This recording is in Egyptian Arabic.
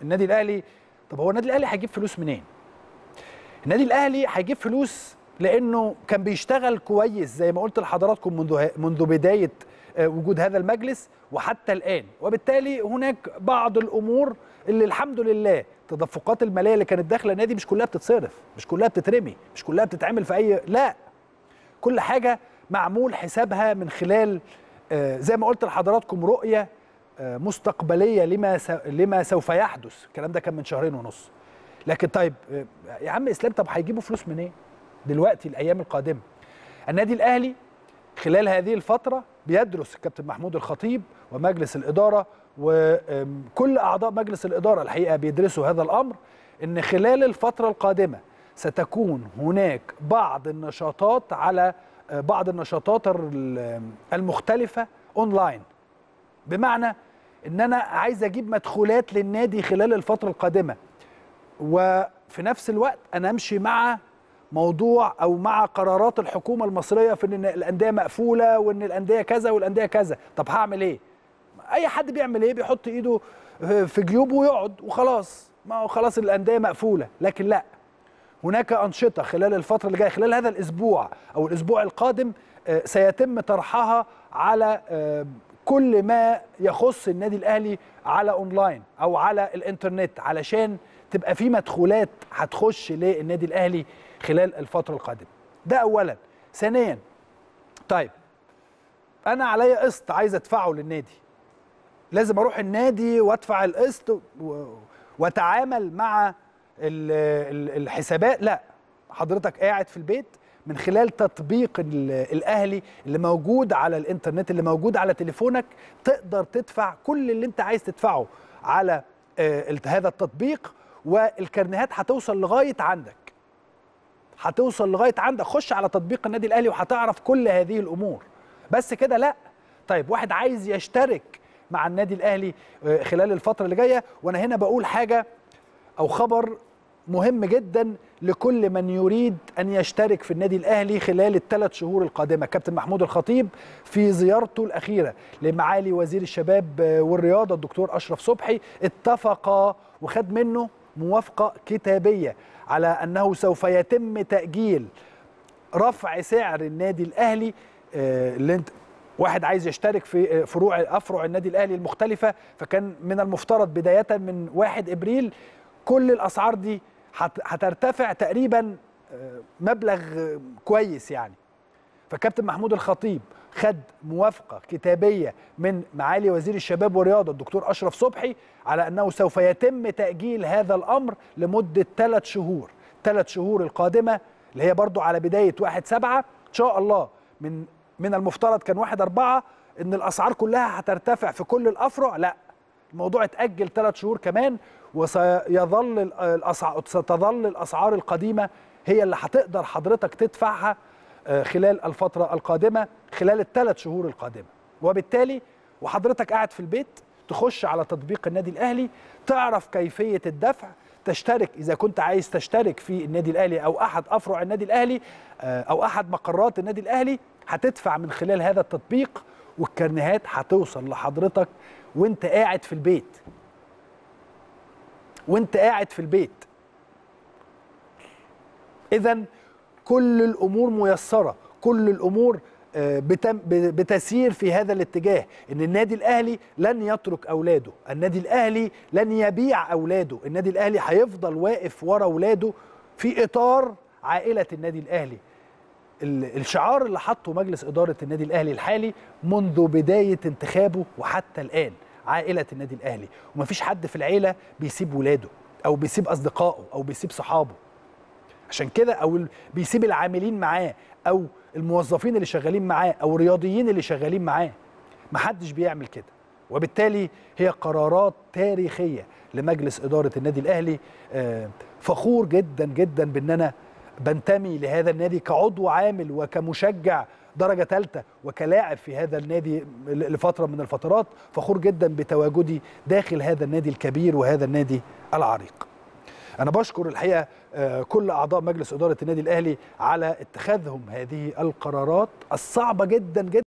النادي الاهلي طب هو النادي الاهلي هيجيب فلوس منين النادي الاهلي هيجيب فلوس لانه كان بيشتغل كويس زي ما قلت لحضراتكم منذ منذ بدايه وجود هذا المجلس وحتى الان وبالتالي هناك بعض الامور اللي الحمد لله التدفقات الماليه اللي كانت داخله النادي مش كلها بتتصرف مش كلها بتترمي مش كلها بتتعمل في اي لا كل حاجه معمول حسابها من خلال زي ما قلت لحضراتكم رؤيه مستقبليه لما لما سوف يحدث الكلام ده كان من شهرين ونص لكن طيب يا عم اسلام طب هيجيبوا فلوس منين إيه؟ دلوقتي الايام القادمه النادي الاهلي خلال هذه الفتره بيدرس الكابتن محمود الخطيب ومجلس الاداره وكل اعضاء مجلس الاداره الحقيقه بيدرسوا هذا الامر ان خلال الفتره القادمه ستكون هناك بعض النشاطات على بعض النشاطات المختلفه اونلاين بمعنى ان انا عايز اجيب مدخولات للنادي خلال الفتره القادمه وفي نفس الوقت انا امشي مع موضوع او مع قرارات الحكومه المصريه في ان الانديه مقفوله وان الانديه كذا والانديه كذا طب هعمل ايه اي حد بيعمل ايه بيحط ايده في جيوبه ويقعد وخلاص ما هو خلاص الانديه مقفوله لكن لا هناك انشطه خلال الفتره اللي جايه خلال هذا الاسبوع او الاسبوع القادم سيتم طرحها على كل ما يخص النادي الاهلي على اونلاين او على الانترنت علشان تبقى في مدخولات هتخش للنادي الاهلي خلال الفتره القادمه ده اولا ثانيا طيب انا عليا قسط عايز ادفعه للنادي لازم اروح النادي وادفع القسط واتعامل مع الحسابات لا حضرتك قاعد في البيت من خلال تطبيق الاهلي اللي موجود على الانترنت اللي موجود على تليفونك تقدر تدفع كل اللي انت عايز تدفعه على هذا التطبيق والكرنيهات هتوصل لغايه عندك هتوصل لغايه عندك خش على تطبيق النادي الاهلي وهتعرف كل هذه الامور بس كده لا طيب واحد عايز يشترك مع النادي الاهلي خلال الفتره اللي جايه وانا هنا بقول حاجه او خبر مهم جدا لكل من يريد ان يشترك في النادي الاهلي خلال الثلاث شهور القادمه كابتن محمود الخطيب في زيارته الاخيره لمعالي وزير الشباب والرياضه الدكتور اشرف صبحي اتفق وخد منه موافقه كتابيه على انه سوف يتم تاجيل رفع سعر النادي الاهلي اللي انت واحد عايز يشترك في فروع افرع النادي الاهلي المختلفه فكان من المفترض بدايه من 1 ابريل كل الاسعار دي هترتفع تقريبا مبلغ كويس يعني فكابتن محمود الخطيب خد موافقه كتابيه من معالي وزير الشباب والرياضه الدكتور اشرف صبحي على انه سوف يتم تاجيل هذا الامر لمده ثلاث شهور ثلاث شهور القادمه اللي هي برضو على بدايه 1 7 ان شاء الله من من المفترض كان 1 4 ان الاسعار كلها هترتفع في كل الافرع لا الموضوع اتاجل ثلاث شهور كمان وسيظل الاسعار ستظل الاسعار القديمه هي اللي هتقدر حضرتك تدفعها خلال الفتره القادمه خلال الثلاث شهور القادمه وبالتالي وحضرتك قاعد في البيت تخش على تطبيق النادي الاهلي تعرف كيفيه الدفع تشترك اذا كنت عايز تشترك في النادي الاهلي او احد افرع النادي الاهلي او احد مقرات النادي الاهلي هتدفع من خلال هذا التطبيق والكرنيهات هتوصل لحضرتك وانت قاعد في البيت وانت قاعد في البيت اذا كل الامور ميسره كل الامور بتسير في هذا الاتجاه ان النادي الاهلي لن يترك اولاده النادي الاهلي لن يبيع اولاده النادي الاهلي هيفضل واقف ورا اولاده في اطار عائله النادي الاهلي الشعار اللي حطه مجلس اداره النادي الاهلي الحالي منذ بدايه انتخابه وحتى الان عائله النادي الاهلي ومفيش حد في العيله بيسيب ولاده او بيسيب اصدقائه او بيسيب صحابه عشان كده او بيسيب العاملين معاه او الموظفين اللي شغالين معاه او الرياضيين اللي شغالين معاه محدش بيعمل كده وبالتالي هي قرارات تاريخيه لمجلس اداره النادي الاهلي فخور جدا جدا بان انا بنتمي لهذا النادي كعضو عامل وكمشجع درجه ثالثه وكلاعب في هذا النادي لفتره من الفترات فخور جدا بتواجدي داخل هذا النادي الكبير وهذا النادي العريق انا بشكر الحقيقه كل اعضاء مجلس اداره النادي الاهلي على اتخاذهم هذه القرارات الصعبه جدا جدا